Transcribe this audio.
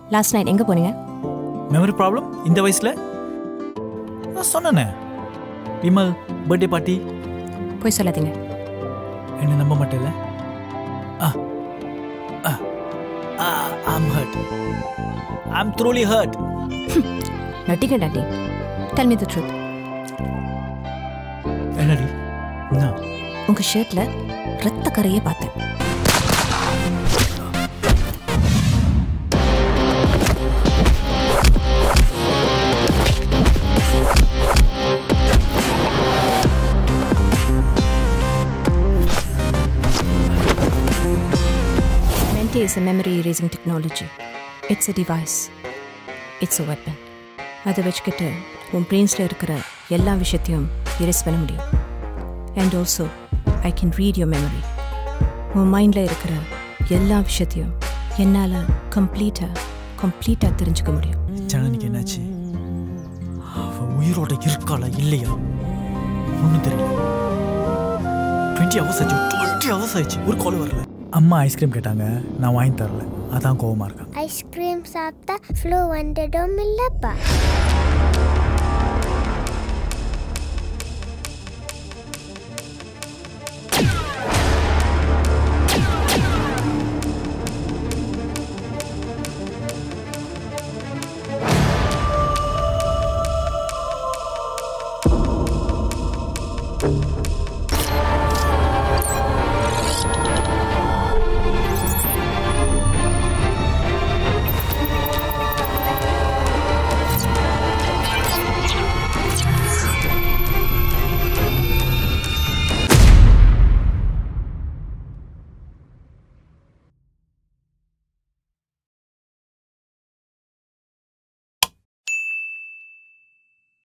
Last night எங்கே போனீங்க memory problem இந்த வயசுல நான் சொன்னேனே விமல் பர்த்டே பார்ட்டி போய் சொல்லாதீங்க என்ன நம்ப மாட்டேல ah ah ah I'm hurt I'm truly hurt nothing daddy tell me the truth என்னடி என்ன உங்கள் ஷர்ட்டில் ரத்த கரையே பார்த்தேன் Menti is a memory erasing technology. It's a device. It's a weapon. அதை வச்சுக்கிட்டு உன் பிரெயின்ஸில் இருக்கிற எல்லா விஷயத்தையும் erase பண்ண முடியும் and also I can read your memory உன் மைண்டில் இருக்கிற எல்லா விஷயத்தையும் என்னால் கம்ப்ளீட்டாக கம்ப்ளீட்டாக தெரிஞ்சுக்க முடியும் ஜனனிக்கு என்னாச்சு அவ உயிரோட இருக்காளா இல்லையா ஒன்றும் தெரியல டுவெண்ட்டி ஹவர்ஸ் ஆச்சு டுவெண்ட்டி ஹவர்ஸ் ஆயிடுச்சு ஒரு கால் வரல அம்மா ஐஸ்கிரீம் கேட்டாங்க நான் வாங்கி தரல அதான் கோவமா இருக்காங்க ஐஸ்கிரீம் சாப்பிட்டா ஃப்ளூ வந்துடும் இல்லப்பா